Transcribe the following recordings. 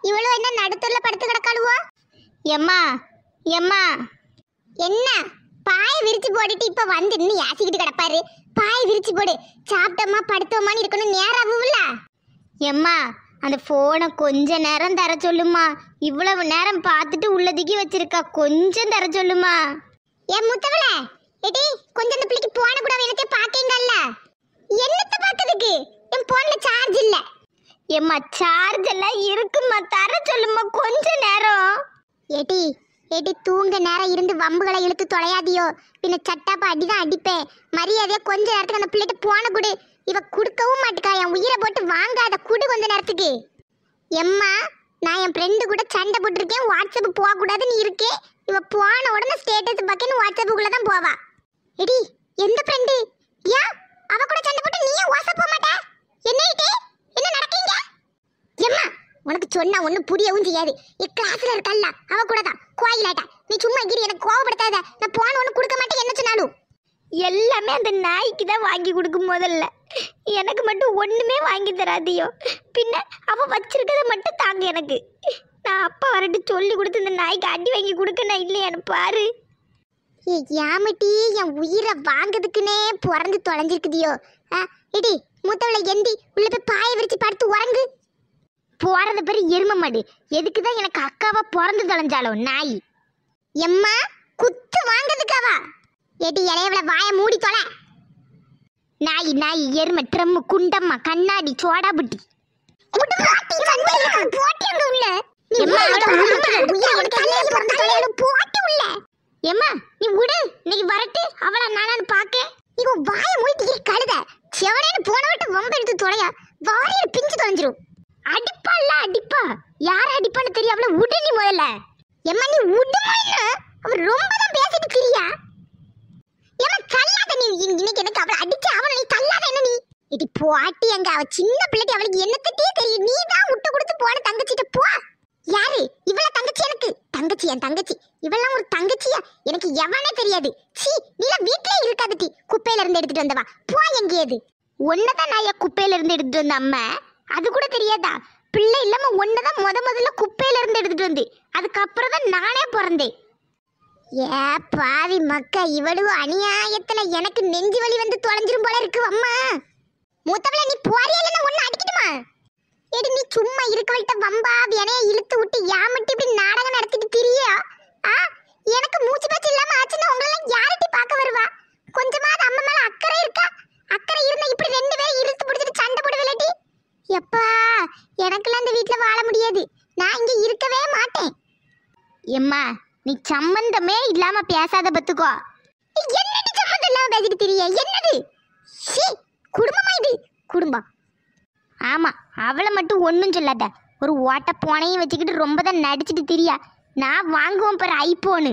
இவ்வளவு என்ன நடுத்தூர்ல படுத்து கிடக்காளுவோ எம்மா எம்மா என்ன பாய் விரிச்சு போட்டுட்டு இப்ப வந்து இன்னும் யாசிக்கிட்டு கிடப்பாரு பாய் விரிச்சு போடு சாப்பிட்டோமா படுத்தோமான்னு இருக்கணும் நேரம் ஆகும்ல எம்மா அந்த போனை கொஞ்ச நேரம் தர சொல்லுமா இவ்வளவு நேரம் பார்த்துட்டு உள்ளதுக்கி வச்சிருக்கா கொஞ்சம் தர சொல்லுமா என் முத்தவள எடி கொஞ்சம் அந்த பிள்ளைக்கு போன கூட எனக்கு பாக்கீங்கல்ல என்னத்த பார்த்ததுக்கு என் போன்ல சார்ஜ் இல்ல எம்மா சார்ஜ் எல்லாம் இருக்குமா தர சொல்லுமா கொஞ்ச நேரம் ஏடி ஏடி தூங்க நேரம் இருந்து வம்புகளை இழுத்து தொலையாதியோ பின்ன சட்டாப்பா அடிதான் அடிப்பேன் மரியாதையா கொஞ்ச நேரத்துக்கு அந்த பிள்ளைகிட்ட போன குடு இவ குடுக்கவும் மாட்டுக்கா என் உயிரை போட்டு வாங்காத குடு கொஞ்ச நேரத்துக்கு எம்மா நான் என் ஃப்ரெண்டு கூட சண்டை போட்டிருக்கேன் வாட்ஸ்அப் போக கூடாதுன்னு இருக்கேன் இவ போன உடனே ஸ்டேட்டஸ் பார்க்கணும் வாட்ஸ்அப்புக்குள்ள தான் போவா எடி எந்த ஃப்ரெண்டு ஏன் அவ கூட சண்டை போட்டு நீ ஏன் வாட்ஸ்அப் போக மாட்டே என்ன இது? என்ன நடக்கீங்க எம்மா உனக்கு சொன்னா ஒண்ணும் புரியவும் செய்யாது என் கிளாஸ்ல இருக்கல்ல அவ கூட தான் கோயிலாட்டா நீ சும்மா இங்கிரி எனக்கு கோவப்படுத்தாத நான் போன ஒண்ணு கொடுக்க மாட்டேன் என்ன சொன்னாலும் எல்லாமே அந்த நாய்க்கு தான் வாங்கி கொடுக்கும் முதல்ல எனக்கு மட்டும் ஒண்ணுமே வாங்கி தராதியோ பின்ன அவ வச்சிருக்கத மட்டும் தாங்க எனக்கு நான் அப்பா வரட்டு சொல்லி கொடுத்து இந்த நாய்க்கு அடி வாங்கி கொடுக்க நான் இல்லையான்னு பாரு யாமட்டி என் உயிரை வாங்குறதுக்குன்னே பிறந்து தொலைஞ்சிருக்குதியோ ஆ இடி மூத்தவளை எந்தி உள்ள போய் பாய விரிச்சு படுத்து உறங்கு போறத பேரு எரும மாடு எதுக்கு தான் எனக்கு அக்காவா பிறந்து தொலைஞ்சாலோ நாய் எம்மா குத்து வாங்குறதுக்காவா எடி இளையவள வாய மூடி தொலை நாய் நாய் எருமை ட்ரம்மு குண்டம்மா கண்ணாடி சோடா புட்டி எம்மா நீ விடு இன்னைக்கு வரட்டு அவள நானான்னு பாக்க இவ வாய மூடிட்டு கழுத செவனேன்னு போன விட்டு வம்ப எடுத்து தொலையா வாரியில பிஞ்சு தொலைஞ்சிரும் அடிப்பா இல்ல அடிப்பா யார் அடிப்பான்னு தெரியும் அவள விடு நீ முதல்ல எம்மா நீ விடுமா என்ன அவ ரொம்ப தான் பேசிட்டு திரியா ஏமா தள்ளாத நீ இன்~ இன்னைக்கு எனக்கு அவளை அடிச்சு அவனை நீ தள்ளாத என்ன நீ இடி போட்டி அங்க அவ சின்ன பிள்ளைக்கு அவளுக்கு என்னத்திட்டே தெரியும் நீ தான் விட்டு கொடுத்து போன தங்கச்சிட்ட போ யாரு இவள தங்கச்சி எனக்கு தங்கச்சி என் தங்கச்சி இவெல்லாம் ஒரு தங்கச்சியா எனக்கு எவனே தெரியாது சீ நீலாம் வீட்லயே இருக்காது டி குப்பையில இருந்து எடுத்துட்டு வந்தவா போ எங்கேயாது ஒன்னதான் நான் என் குப்பையில இருந்து எடுத்துட்டு வந்த அம்மா அது கூட தெரியாதா பிள்ளை இல்லாம ஒன்னதான் முத முதல்ல குப்பையில இருந்து எடுத்துட்டு வந்து அதுக்கப்புறம் தான் நானே பிறந்தேன் ஏ பாவி மக்கா இவ்வளவு அநியாயத்துல எனக்கு நெஞ்சு வலி வந்து தொலைஞ்சிரும் போல இருக்கு அம்மா மூத்தவள நீ போறியா இல்லைன்னா ஒண்ணு அடிக்கட்டுமா எடி நீ சும்மா இருக்கவள்கிட்ட வம்பா வினைய இழுத்து விட்டு யாமட்டி இப்படி நாடகம் நடத்திட்டு திரியா ஆ எனக்கு மூச்சு பேச்சு இல்லாம ஆச்சுன்னா உங்களெல்லாம் யார்கிட்ட பார்க்க வருவா கொஞ்சமாவது அம்மா மேல அக்கறை இருக்கா அக்கறை இருந்தா இப்படி ரெண்டு பேரும் இழுத்து பிடிச்சிட்டு சண்டை போடுவில்லடி எப்பா எனக்கெல்லாம் இந்த வீட்ல வாழ முடியாது நான் இங்க இருக்கவே மாட்டேன் எம்மா நீ சம்பந்தமே இல்லாம பேசாத பத்துக்கோ என்னடி சம்பந்தம் இல்லாம பேசிட்டு திரிய என்னது சீ குடும்பமா இது குடும்பம் ஆமா அவளை மட்டும் ஒன்றும் சொல்லாத ஒரு ஓட்ட போனையும் வச்சுக்கிட்டு ரொம்ப தான் நடிச்சிட்டு திரியா நான் வாங்குவோம் பாரு ஐபோனு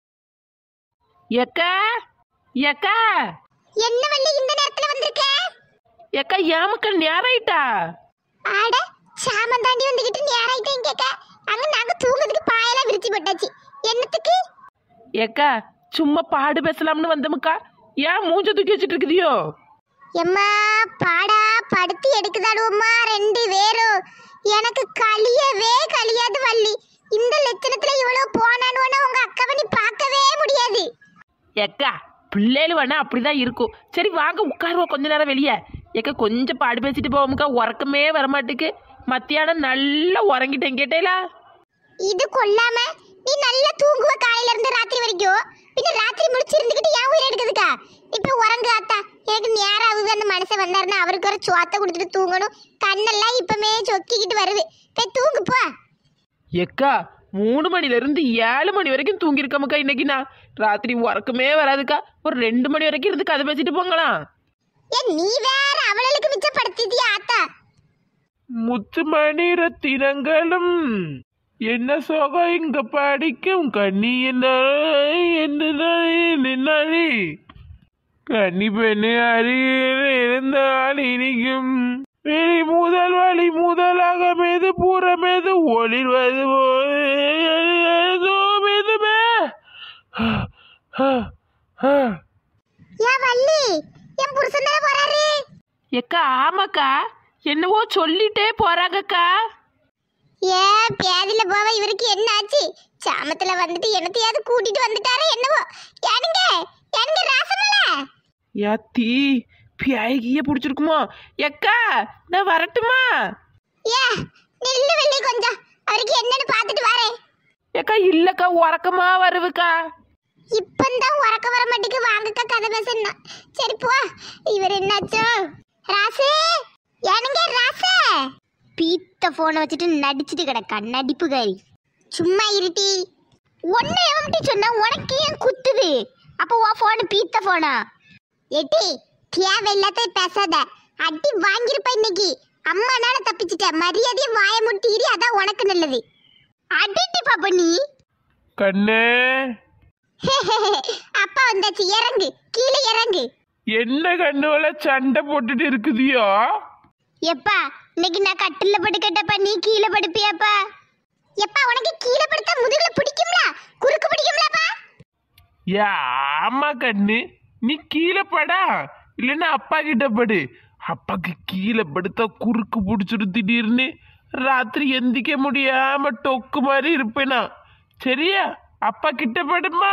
எக்கா எக்கா என்ன வள்ளி இந்த நேரத்துல வந்திருக்க எக்கா ஏமக்கா நேராயிட்டா ஆட சாமம் தாண்டி வந்துகிட்டு நேராயிட்டேன் கேட்க அங்க நாங்க தூங்குறதுக்கு பாயெல்லாம் விரிச்சு போட்டாச்சு என்னத்துக்கு எக்கா சும்மா பாடு பேசலாம்னு வந்தமுக்கா ஏன் மூஞ்ச தூக்கி வச்சுட்டு இருக்குதியோ எம்மா பாடா படுத்து எடுக்குதாடுவோம்மா ரெண்டு பேரும் எனக்கு கழியவே கழியாது வள்ளி இந்த லட்சணத்துல இவ்வளவு போனானுவனா உங்க அக்காவை நீ பார்க்கவே முடியாது எக்கா பிள்ளைகள் வேணா அப்படிதான் இருக்கும் சரி வாங்க உட்காருவோம் கொஞ்ச நேரம் வெளியே எக்கா கொஞ்சம் பாடு பேசிட்டு போவோமுக்கா உறக்கமே வரமாட்டுக்கு மத்தியானம் நல்லா உறங்கிட்டேன் கேட்டேலா இது கொல்லாம நீ நல்லா தூங்குவ காலையில இருந்து ராத்திரி வரைக்கும் பின்ன ராத்திரி முடிச்சு இருந்துகிட்டு ஏன் உயிரை எடுக்குதுக்கா இப்ப உறங்கு ஆத்தா எனக்கு நேரம் ஆகுது அந்த மனுஷன் வந்தாருன்னா அவருக்கு ஒரு சோத்தை கொடுத்துட்டு தூங்கணும் கண்ணெல்லாம் இப்பமே சொக்கிக்கிட்டு வருது போய் தூங்கு போ எக்கா மூணு மணில இருந்து ஏழு மணி வரைக்கும் தூங்கியிருக்கமுக்கா இன்னைக்கு நான் ராத்திரி உறக்கமே வராதுக்கா ஒரு ரெண்டு மணி வரைக்கும் இருந்து கதை பேசிட்டு போங்களாம் ஏன் நீ வேற அவளுக்கு மிச்சப்படுத்திட்டியா ஆத்தா முத்துமணி ரத்தினங்களும் என்ன சோகம் இங்க படிக்கும் கண்ணி என்ன நின்னாழி கன்னி பெண்ணு அருகில் இருந்தால் இனிக்கும் வெளி முதல் வழி முதலாக மீது பூர மீது ஒளிர்வது போதுமே ஏன் வள்ளி என் புருஷன் தானே போறாரு எக்கா ஆமாக்கா என்னவோ சொல்லிட்டே போறாங்கக்கா ஏ பேதில போவ இவருக்கு என்ன ஆச்சு சாமத்துல வந்துட்டு என்னத்தையாவது கூட்டிட்டு வந்துட்டாரோ என்னவோ ஏனுங்க ஏனுங்க ராசமல யாத்தி பியாய்கிய பிடிச்சிருக்குமோ எக்கா நான் வரட்டுமா ஏ நில்லு வெள்ளி கொஞ்சம் அவருக்கு என்னன்னு பார்த்துட்டு வரேன் எக்கா இல்லக்கா உறக்கமா வருவுக்கா இப்பந்தான் உறக்க வர மாட்டேக்கு வாங்கக்கா கதை பேசணும்னா சரி போ இவர் என்னாச்சோ ராசு ஏனுங்க ராசு பீத்த போனை வச்சுட்டு நடிச்சிட்டு கிடக்கா நடிப்புகாரி சும்மா இருட்டி ஒன்னு எவன்ட்டி சொன்னா உனக்கு ஏன் குத்துது அப்போ உன் போனு பீத்த போனா எட்டி தேவையில்லாத பேசாத அடி வாங்கியிருப்ப இன்னைக்கு அம்மானால தப்பிச்சிட்ட மரியாதையை வாய முட்டிரி அதான் உனக்கு நல்லது அடிட்டி பாப்ப நீ கண்ணே அப்பா வந்தாச்சு இறங்கு கீழே இறங்கு என்ன கண்ணுவல சண்டை போட்டுட்டு இருக்குதியோ எப்பா இன்னைக்கு நான் கட்டில படுக்கட்டப்பா நீ கீழே படுப்பியாப்பா எப்பா உனக்கு கீழே படுத்தா முதுகுல பிடிக்கும்ல குறுக்கு பிடிக்கும்லப்பா ஏ ஆமா கண்ணு நீ கீழே படா இல்லைன்னா அப்பா கிட்ட படு அப்பாக்கு கீழே படுத்தா குறுக்கு பிடிச்சிரு திடீர்னு ராத்திரி எந்திக்க முடியாம டொக்கு மாதிரி இருப்பேனா சரியா அப்பா கிட்ட படுமா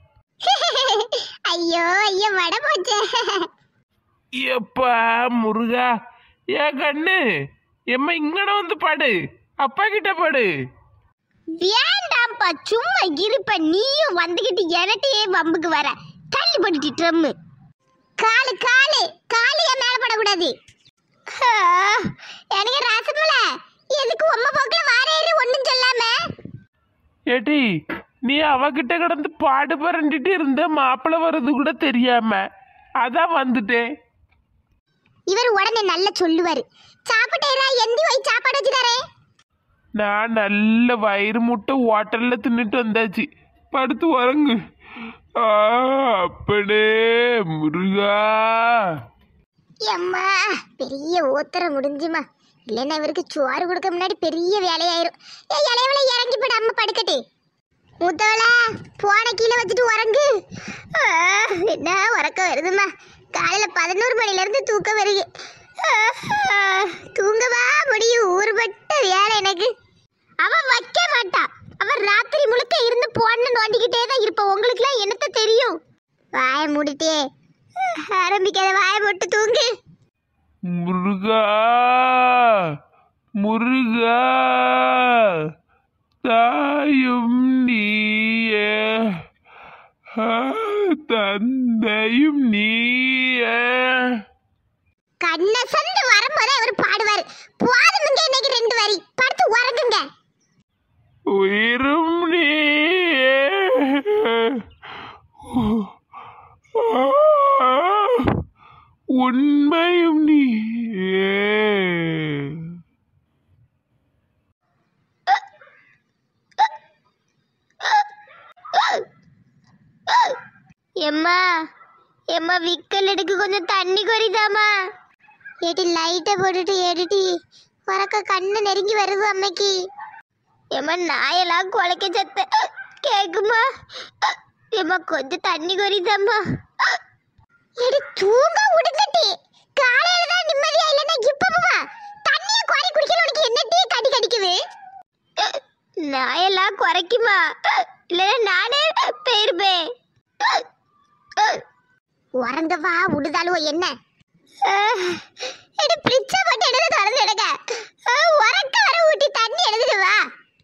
ஐயோ ஐயோ வட போச்சே எப்பா முருகா ஏ கண்ணு எம்மா இங்கன வந்து படு அப்பா கிட்ட படு வேண்டாம்ப்பா சும்மா இருப்ப நீயும் வந்துகிட்டு எனட்டையே வம்புக்கு வர தள்ளி போட்டுட்டு ட்ரம்மு காலு காலு காலு என் மேல படக்கூடாது ஆ, எனக்கு ராசமல எதுக்கு உம்ம போக்குல வாரேரு ஒண்ணும் சொல்லாம ஏட்டி நீ அவகிட்ட கிடந்து பாடு பரண்டிட்டு இருந்த மாப்பிள்ளை வர்றது கூட தெரியாம அதான் வந்துட்டேன் இவர் உடனே நல்லா சொல்லுவாரு சாப்பிட்டேரா எந்தி போய் சாப்பாடு வச்சு தரேன் நான் நல்ல வயிறு முட்டை ஹோட்டல்ல தின்னுட்டு வந்தாச்சு படுத்து உறங்கு ஆ, அப்பனே முருகா எம்மா பெரிய ஓத்தரம் முடிஞ்சுமா இல்லைன்னா இவருக்கு சோறு கொடுக்க முன்னாடி பெரிய வேலையாயிரும் ஏ இளையவள இறங்கி போடு அம்மா படுக்கட்டு மூத்தவளா போன கீழே வச்சுட்டு உறங்கு ஆ, என்ன உறக்கம் வருதுமா காலையில பதினோரு மணில இருந்து தூக்கம் வருது ஆ, ஆ, தூங்கவா முடியும் ஊறுபட்ட வேலை எனக்கு அவன் வைக்க மாட்டா அவன் ராத்திரி முழுக்க இருந்து போன்னு நோண்டிக்கிட்டே தான் இருப்பான் உங்களுக்குலாம் என்னத்த தெரியும் வாய மூடிட்டே ஆரம்பிக்காத வாய போட்டு தூங்கு முருகா முருகா தாயும் நீயே ஆ, தந்தையும் நீயே கண்ண சந்து வரும்போது அவர் பாடுவாரு போதுமுங்க இன்னைக்கு ரெண்டு வரி படுத்து உறங்குங்க உயிரும் நீயே உண்மையும் நீயே எம்மா எம்மா விக்கல் எடுக்க கொஞ்சம் தண்ணி கொறிதாமா ஏட்டி லைட்டை போட்டுட்டு ஏடிட்டி உறக்க கண்ணு நெருங்கி வருது அம்மைக்கு எம்மா நாயெல்லாம் குலைக்க சத்த கேக்குமா எம்மா கொஞ்சம் தண்ணி கொறிதாம்மா எடி தூங்க விடுங்கட்டி காலையில தான் நிம்மதியா இல்லைன்னா இப்பமா தண்ணிய குறை குடிக்கல உனக்கு என்ன டீ கடி கடிக்குது நாயெல்லாம் குறைக்குமா இல்லைன்னா நானே போயிருப்பேன் உறங்கவா விடுதாலுவோ என்ன எடி பிரிச்சா போட்டு எடுத்து திறந்து எடுக்க உறக்க வர ஊட்டி தண்ணி எடுத்துட்டு வா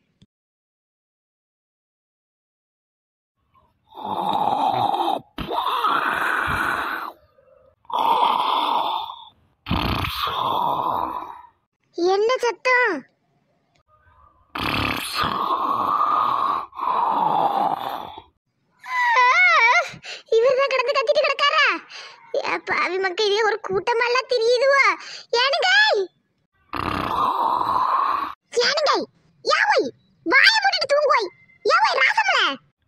என்ன சத்தம் இவர் தான் கிடந்து கத்திட்டு கிடக்காரா ஏ பாவி மக்கள் இதே ஒரு கூட்டமெல்லாம் தெரியுதுவா ஏனுங்க ஏனுங்க யாவை வாய மூடிட்டு தூங்குவாய் யாவை ராசமல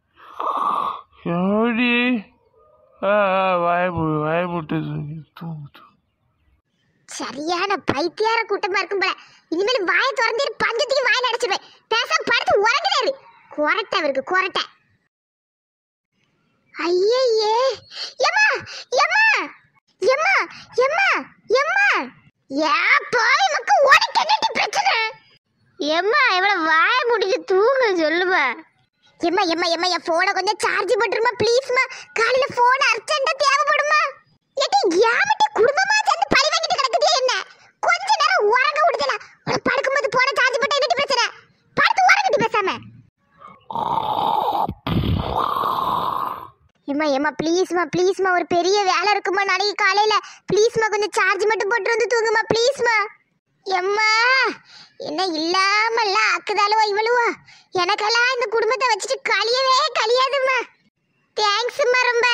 எப்படி ஆ ஆ, வாய மூடு வாய மூட்டு தூங்கு தூங்கு தூங்கு. சரியான பைத்தியார கூட்டமா இருக்கும் போல இனிமேல் வாய திறந்து பஞ்சத்துக்கு வாயில அடைச்சிடுவேன் பேசாம படுத்து உறங்குறாரு குரட்டை அவருக்கு குரட்டை ஐயே எம்மா எம்மா எம்மா எம்மா எம்மா ஏ பாய் மக்கு உனக்கு என்னடி பிரச்சனை எம்மா இவள வாய தூங்க சொல்லுமா எம்மா எம்மா எம்மா என் போனை கொஞ்சம் சார்ஜ் போட்டுருமா ப்ளீஸ்மா காலையில போன் அர்ஜென்ட்டா தேவைப்படுமா ஏட்டி யாமட்டி குடும்பமா சேர்ந்து பழி வாங்கிட்டு கிடக்குதே என்ன கொஞ்ச நேரம் உறங்க விடுதல உனக்கு படுக்கும்போது போனை சார்ஜ் போட்டு என்னட்டு பேசுற படுத்து உறங்கிட்டு பேசாம எம்மா எம்மா ப்ளீஸ்மா ப்ளீஸ்மா ஒரு பெரிய வேலை இருக்குமா நாளைக்கு காலையில ப்ளீஸ்மா கொஞ்சம் சார்ஜ் மட்டும் போட்டு வந்து தூங்குமா ப்ளீஸ்மா எம்மா என்ன இல்லாமல்ல ஆக்குதாலுவா இவளுவா எனக்கெல்லாம் இந்த குடும்பத்தை வச்சுட்டு கழியவே கழியாதும்மா தேங்க்ஸ்மா ரொம்ப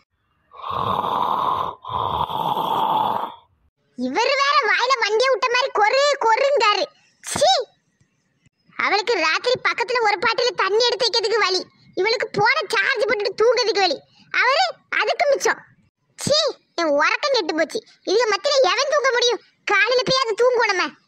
இவர் வேற வாயில வண்டியை விட்ட மாதிரி கொரு கொருங்காரு சீ அவளுக்கு ராத்திரி பக்கத்துல ஒரு பாட்டில தண்ணி எடுத்து வைக்கிறதுக்கு வழி இவளுக்கு போன சார்ஜ் போட்டுட்டு தூங்குறதுக்கு வழி அவரு அதுக்கு மிச்சம் சீ என் உறக்கம் கெட்டு போச்சு இதுக்கு மத்தியில எவன் தூங்க முடியும் காலையில போய் அது தூங்கணுமே